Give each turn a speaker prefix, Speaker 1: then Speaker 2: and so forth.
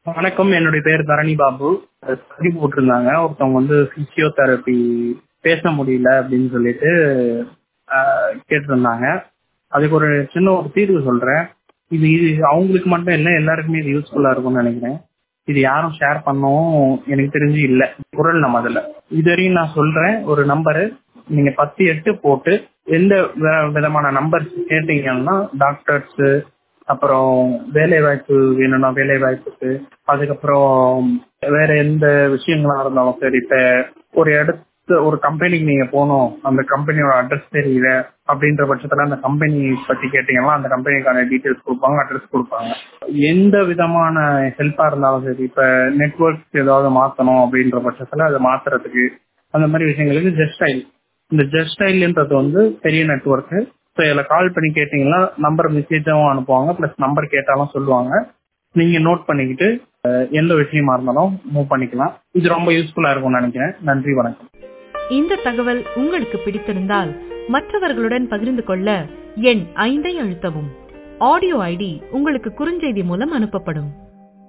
Speaker 1: வணக்கம் என்னுடைய பேர் தரணி பாபு பதிவு போட்டிருந்தாங்க ஒருத்தவங்க வந்து பிசியோதெரப்பி பேச முடியல அப்படின்னு சொல்லிட்டு ஆஹ், கேட்டிருந்தாங்க அதுக்கு ஒரு சின்ன ஒரு தீர்வு சொல்றேன் இது இது அவங்களுக்கு மட்டும் இல்லை எல்லாருக்குமே இது யூஸ்ஃபுல்லா இருக்கும்னு நினைக்கிறேன் இது யாரும் ஷேர் பண்ணவும் எனக்கு தெரிஞ்சு இல்லை குரல் நம்ம அதுல இது வரையும் நான் சொல்றேன் ஒரு நம்பரு நீங்க பத்து எட்டு போட்டு எந்த வி- விதமான நம்பர்ஸ் கேட்டீங்கன்னா டாக்டர்ஸ் அப்புறம் வேலை வாய்ப்பு வேணும்னா வேலை வாய்ப்புக்கு அதுக்கப்புறம் வேற எந்த விஷயங்களா இருந்தாலும் சரி இப்ப ஒரு இடத்து ஒரு கம்பெனிக்கு நீங்க போகணும் அந்த கம்பெனியோட அட்ரஸ் தெரியல அப்படின்ற பட்சத்துல அந்த கம்பெனி பத்தி கேட்டீங்கன்னா அந்த கம்பெனிக்கான டீட்டெயில்ஸ் கொடுப்பாங்க அட்ரஸ் கொடுப்பாங்க எந்த விதமான ஹெல்ப்பா இருந்தாலும் சரி இப்ப நெட்ஒர்க் ஏதாவது மாத்தணும் அப்படின்ற பட்சத்துல அதை மாத்துறதுக்கு அந்த மாதிரி விஷயங்களுக்கு ஜஸ்ட் ஐல் இந்த ஜஸ்ட் ஐல்ன்றது வந்து பெரிய நெட்ஒர்க் ஸோ இதில் கால் பண்ணி கேட்டீங்கன்னா நம்பர் மெசேஜாகவும் அனுப்புவாங்க ப்ளஸ் நம்பர் கேட்டாலும் சொல்லுவாங்க நீங்க நோட் பண்ணிக்கிட்டு அஹ், எந்த விஷயமா இருந்தாலும் மூவ் பண்ணிக்கலாம் இது ரொம்ப யூஸ்ஃபுல்லா இருக்கும்னு நினைக்கிறேன் நன்றி வணக்கம்
Speaker 2: இந்த தகவல் உங்களுக்கு பிடித்திருந்தால் மற்றவர்களுடன் பகிர்ந்து கொள்ள எண் ஐந்தை அழுத்தவும் ஆடியோ ஐடி உங்களுக்கு குறுஞ்செய்தி மூலம் அனுப்பப்படும்